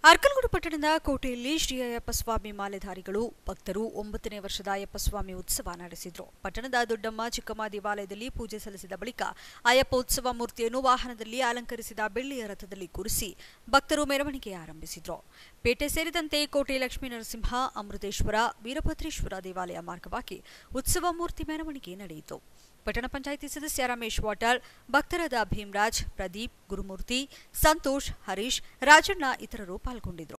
ಅರ್ಕಲಗೂಡು ಪಟ್ಟಣದ ಕೋಟೆಯಲ್ಲಿ ಶ್ರೀ ಅಯ್ಯಪ್ಪ ಸ್ವಾಮಿ ಮಾಲೆಧಾರಿಗಳು ಭಕ್ತರು ಒಂಬತ್ತನೇ ವರ್ಷದ ಅಯ್ಯಪ್ಪ ಸ್ವಾಮಿ ಉತ್ಸವ ನಡೆಸಿದ್ರು ಪಟ್ಟಣದ ದೊಡ್ಡಮ್ಮ ಚಿಕ್ಕಮ್ಮ ದೇವಾಲಯದಲ್ಲಿ ಪೂಜೆ ಸಲ್ಲಿಸಿದ ಬಳಿಕ ಅಯ್ಯಪ್ಪ ಉತ್ಸವ ಮೂರ್ತಿಯನ್ನು ವಾಹನದಲ್ಲಿ ಅಲಂಕರಿಸಿದ ಬೆಳ್ಳಿಯ ರಥದಲ್ಲಿ ಕೂರಿಸಿ ಭಕ್ತರು ಮೆರವಣಿಗೆ ಆರಂಭಿಸಿದ್ರು ಪೇಟೆ ಸೇರಿದಂತೆ ಕೋಟೆ ಲಕ್ಷ್ಮೀ ನರಸಿಂಹ ಅಮೃತೇಶ್ವರ ವೀರಭದ್ರೇಶ್ವರ ದೇವಾಲಯ ಮಾರ್ಗವಾಗಿ ಉತ್ಸವ ಮೂರ್ತಿ ಮೆರವಣಿಗೆ ನಡೆಯಿತು ಪಟ್ಟಣ ಪಂಚಾಯಿತಿ ಸದಸ್ಯ ರಮೇಶ್ ವಾಟಾಳ್ ಭಕ್ತರಾದ ಭೀಮರಾಜ್ ಪ್ರದೀಪ್ ಗುರುಮೂರ್ತಿ ಸಂತೋಷ್ ಹರೀಶ್ ರಾಜಣ್ಣ ಇತರರು ಪಾಲ್ಗೊಂಡಿದ್ದರು